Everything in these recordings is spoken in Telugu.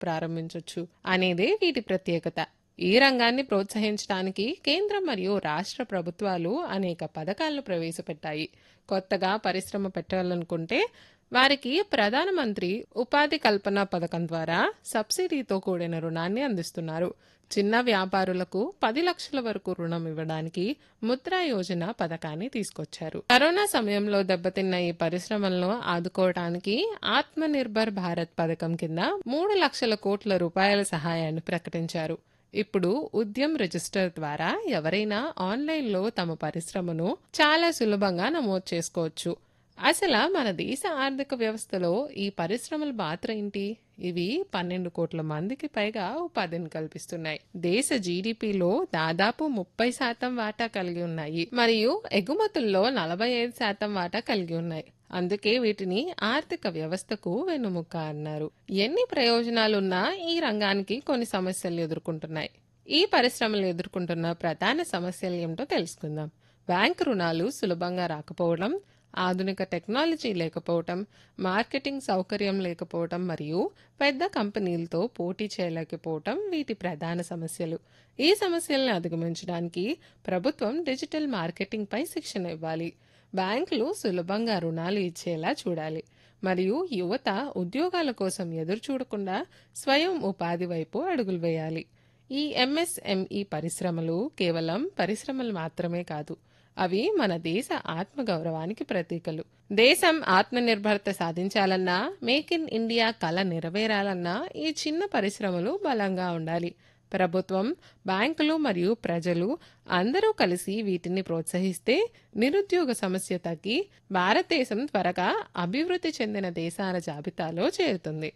ప్రారంభించొచ్చు అనేదే వీటి ప్రత్యేకత ఈ రంగాన్ని ప్రోత్సహించడానికి కేంద్రం మరియు రాష్ట్ర ప్రభుత్వాలు అనేక పథకాలను ప్రవేశపెట్టాయి కొత్తగా పరిశ్రమ పెట్టాలనుకుంటే వారికి ప్రధానమంత్రి ఉపాధి కల్పన పథకం ద్వారా సబ్సిడీతో కూడిన రుణాన్ని అందిస్తున్నారు చిన్న వ్యాపారులకు పది లక్షల వరకు రుణం ఇవ్వడానికి ముద్రా యోజన పథకాన్ని తీసుకొచ్చారు కరోనా సమయంలో దెబ్బతిన్న ఈ పరిశ్రమలను ఆదుకోవడానికి ఆత్మ నిర్భర్ భారత్ పథకం కింద మూడు లక్షల కోట్ల రూపాయల సహాయాన్ని ప్రకటించారు ఇప్పుడు ఉద్యమ్ రిజిస్టర్ ద్వారా ఎవరైనా ఆన్లైన్లో తమ పరిశ్రమను చాలా సులభంగా నమోదు చేసుకోవచ్చు అసలు మన దేశ ఆర్థిక వ్యవస్థలో ఈ పరిశ్రమల పాత్ర ఏంటి ఇవి పన్నెండు కోట్ల మందికి పైగా ఉపాధిని కల్పిస్తున్నాయి దేశ జీడిపిలో దాదాపు ముప్పై శాతం వాటా కలిగి ఉన్నాయి మరియు ఎగుమతుల్లో నలభై ఐదు శాతం వాటా కలిగి ఉన్నాయి అందుకే వీటిని ఆర్థిక వ్యవస్థకు వెన్నుముక్క అన్నారు ఎన్ని ప్రయోజనాలున్నా ఈ రంగానికి కొన్ని సమస్యలు ఎదుర్కొంటున్నాయి ఈ పరిశ్రమలు ఎదుర్కొంటున్న ప్రధాన సమస్యలు ఏమిటో తెలుసుకుందాం బ్యాంక్ రుణాలు సులభంగా రాకపోవడం ఆధునిక టెక్నాలజీ లేకపోవటం మార్కెటింగ్ సౌకర్యం లేకపోవటం మరియు పెద్ద కంపెనీలతో పోటీ చేయలేకపోవటం వీటి ప్రధాన సమస్యలు ఈ సమస్యలను అధిగమించడానికి ప్రభుత్వం డిజిటల్ మార్కెటింగ్ పై శిక్షణ ఇవ్వాలి బ్యాంకులు సులభంగా రుణాలు ఇచ్చేలా చూడాలి మరియు యువత ఉద్యోగాల కోసం ఎదురు చూడకుండా స్వయం ఉపాధి వైపు అడుగులు వేయాలి ఈ ఎంఎస్ఎంఈ పరిశ్రమలు కేవలం పరిశ్రమలు మాత్రమే కాదు అవి మన దేశ ఆత్మగౌరవానికి ప్రతీకలు దేశం ఆత్మనిర్భరత సాధించాలన్నా మేక్ ఇన్ ఇండియా కళ నెరవేరాలన్నా ఈ చిన్న పరిశ్రమలు బలంగా ఉండాలి ప్రభుత్వం బ్యాంకులు మరియు ప్రజలు అందరూ కలిసి వీటిని ప్రోత్సహిస్తే నిరుద్యోగ సమస్య తగ్గి భారతదేశం త్వరగా అభివృద్ధి చెందిన దేశాల జాబితాలో చేరుతుంది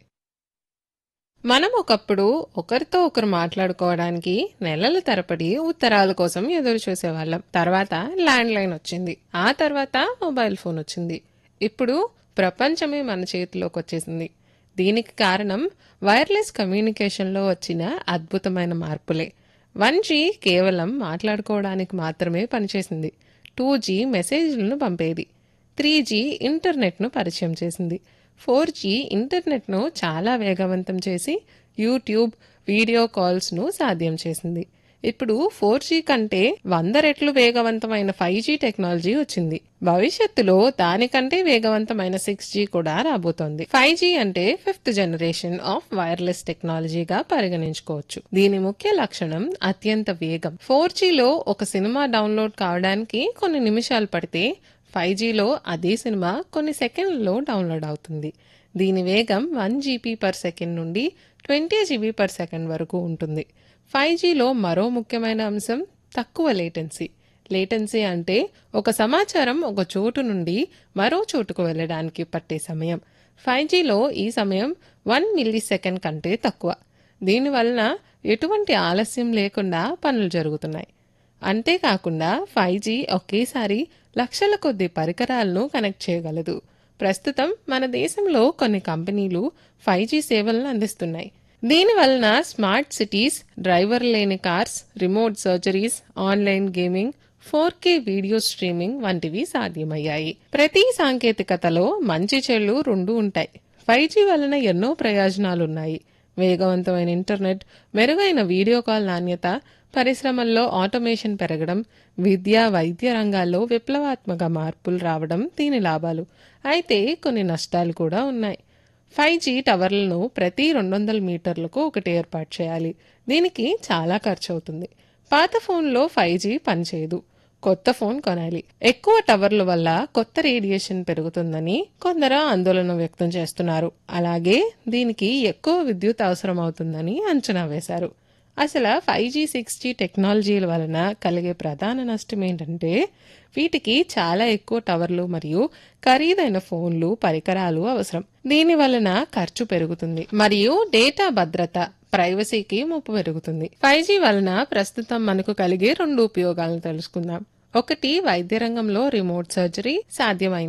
మనం ఒకప్పుడు ఒకరితో ఒకరు మాట్లాడుకోవడానికి నెలల తరబడి ఉత్తరాల కోసం ఎదురు చూసేవాళ్ళం తర్వాత ల్యాండ్ లైన్ వచ్చింది ఆ తర్వాత మొబైల్ ఫోన్ వచ్చింది ఇప్పుడు ప్రపంచమే మన చేతిలోకి వచ్చేసింది దీనికి కారణం వైర్లెస్ కమ్యూనికేషన్లో వచ్చిన అద్భుతమైన మార్పులే వన్ జీ కేవలం మాట్లాడుకోవడానికి మాత్రమే పనిచేసింది టూ జీ మెసేజ్లను పంపేది త్రీ జీ ఇంటర్నెట్ను పరిచయం చేసింది ఫోర్ జీ ఇంటర్నెట్ను చాలా వేగవంతం చేసి యూట్యూబ్ వీడియో కాల్స్ను సాధ్యం చేసింది ఇప్పుడు ఫోర్ జీ కంటే వంద రెట్లు వేగవంతమైన ఫైవ్ జీ టెక్నాలజీ వచ్చింది భవిష్యత్తులో దానికంటే వేగవంతమైన సిక్స్ జీ కూడా రాబోతోంది ఫైవ్ జీ అంటే ఫిఫ్త్ జనరేషన్ ఆఫ్ వైర్లెస్ టెక్నాలజీగా పరిగణించుకోవచ్చు దీని ముఖ్య లక్షణం అత్యంత వేగం ఫోర్ జీలో ఒక సినిమా డౌన్లోడ్ కావడానికి కొన్ని నిమిషాలు పడితే ఫైవ్ జీలో అదే సినిమా కొన్ని సెకండ్లలో డౌన్లోడ్ అవుతుంది దీని వేగం వన్ జీబీ పర్ సెకండ్ నుండి ట్వంటీ జీబీ పర్ సెకండ్ వరకు ఉంటుంది ఫైవ్ జీలో మరో ముఖ్యమైన అంశం తక్కువ లేటెన్సీ లేటెన్సీ అంటే ఒక సమాచారం ఒక చోటు నుండి మరో చోటుకు వెళ్ళడానికి పట్టే సమయం ఫైవ్ జీలో ఈ సమయం వన్ మిల్లీ సెకండ్ కంటే తక్కువ దీనివలన ఎటువంటి ఆలస్యం లేకుండా పనులు జరుగుతున్నాయి అంతేకాకుండా ఫైవ్ జీ ఒకేసారి లక్షల కొద్ది పరికరాలను కనెక్ట్ చేయగలదు ప్రస్తుతం మన దేశంలో కొన్ని కంపెనీలు ఫైవ్ జీ సేవలను అందిస్తున్నాయి దీనివలన స్మార్ట్ సిటీస్ డ్రైవర్ లేని cars remote surgeries online gaming four K video streaming వంటివి సాధ్యమయ్యాయి ప్రతి సాంకేతికతలో మంచి చెడు రెండు ఉంటాయి ఫైవ్ జీ వలన ఎన్నో ప్రయోజనాలున్నాయి వేగవంతమైన ఇంటర్నెట్ మెరుగైన వీడియో కాల్ నాణ్యత పరిశ్రమల్లో ఆటోమేషన్ పెరగడం విద్య వైద్య రంగాల్లో విప్లవాత్మక మార్పులు రావడం దీని లాభాలు అయితే కొన్ని నష్టాలు కూడా ఉన్నాయి ఫైవ్ జీ టవర్లను ప్రతి రెండు వందల మీటర్లకు ఒకటి ఏర్పాటు చేయాలి దీనికి చాలా ఖర్చు అవుతుంది పాత ఫోన్లో ఫైవ్ జీ పనిచేయదు కొత్త ఫోన్ కొనాలి ఎక్కువ టవర్ల వల్ల కొత్త రేడియేషన్ పెరుగుతుందని కొందరు ఆందోళన వ్యక్తం చేస్తున్నారు అలాగే దీనికి ఎక్కువ విద్యుత్ అవసరం అవుతుందని అంచనా వేశారు అసలు ఫైవ్ జీ సిక్స్ జీ టెక్నాలజీల వలన కలిగే ప్రధాన నష్టం ఏంటంటే వీటికి చాలా ఎక్కువ టవర్లు మరియు ఖరీదైన ఫోన్లు పరికరాలు అవసరం దీని వలన ఖర్చు పెరుగుతుంది మరియు డేటా భద్రత ప్రైవసీకి ముప్పు పెరుగుతుంది ఫైవ్ జీ వలన ప్రస్తుతం మనకు కలిగే రెండు ఉపయోగాలను తెలుసుకుందాం ఒకటి వైద్య రంగంలో రిమోట్ సర్జరీ సాధ్యమైంది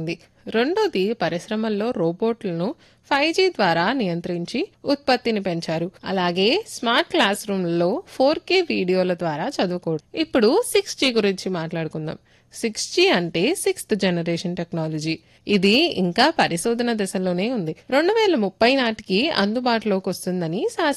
రెండోది పరిశ్రమల్లో రోబోట్లను ఫైవ్ జీ ద్వారా నియంత్రించి ఉత్పత్తిని పెంచారు అలాగే స్మార్ట్ క్లాస్ రూమ్లలో ఫోర్ కే వీడియోల ద్వారా చదువుకోవడం ఇప్పుడు సిక్స్ జీ గురించి మాట్లాడుకుందాం సిక్స్ జీ అంటే సిక్స్త్ జనరేషన్ టెక్నాలజీ ఇది ఇంకా పరిశోధన దశలోనే ఉంది రెండు వేల ముప్పై నాటికి అందుబాటులోకి వస్తుందని శాస్త్ర